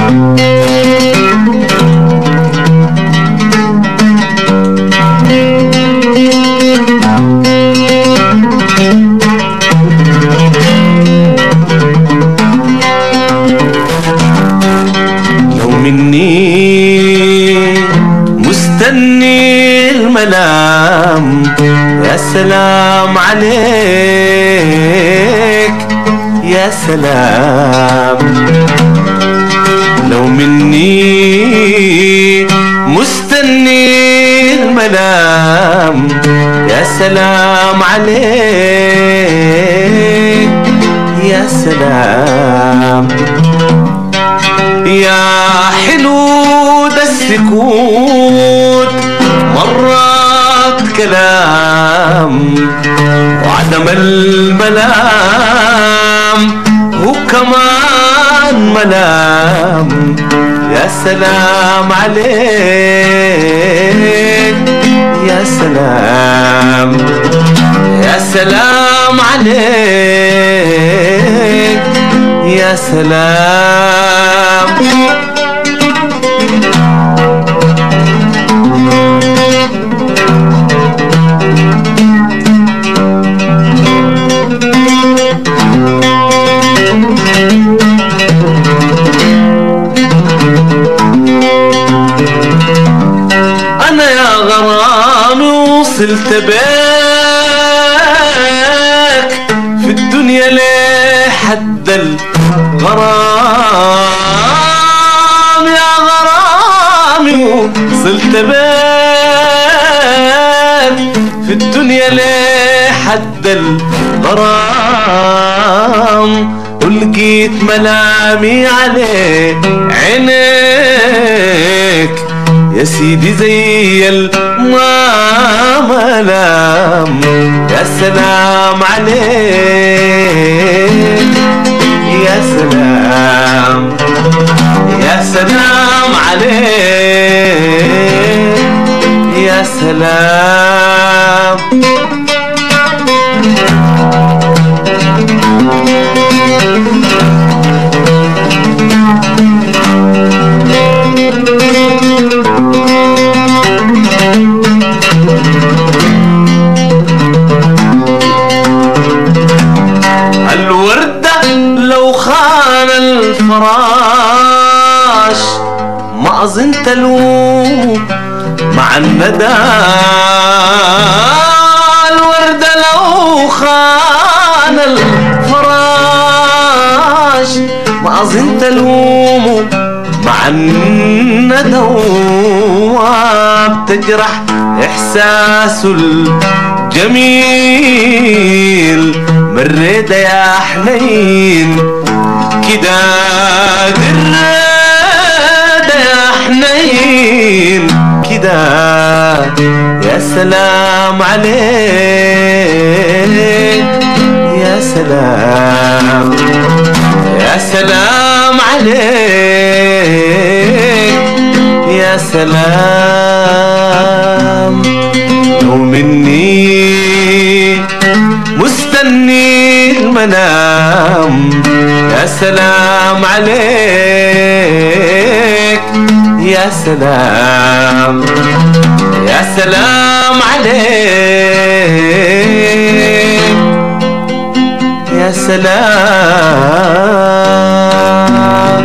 لو مني مستني الملام يا سلام عليك يا سلام لو مني مستني الملام يا سلام عليك يا سلام يا حلو ده السكوت مرات كلام وعدم الملام هو كمان ملام يا سلام عليك يا سلام يا سلام عليك يا سلام أنا يا غرامي وصلت بيك في الدنيا لحد الغرام يا غرامي وصلت بيك في الدنيا لحد الغرام ولقيت ملامي عليه عينيك يا سيدي زي ما ملام يا سلام عليك يا سلام يا سلام عليك يا سلام الوردة لو خان الفراش ما أظن تلوم مع الندى الوردة لو خان الفراش ما أظن تلوم مع الندى وبتجرح إحساسه الجميل مريت يا حنين كده دريت يا حنين كده يا سلام عليك يا سلام يا سلام عليك يا سلام لو مني مستني المنام يا سلام عليك يا سلام يا سلام عليك يا سلام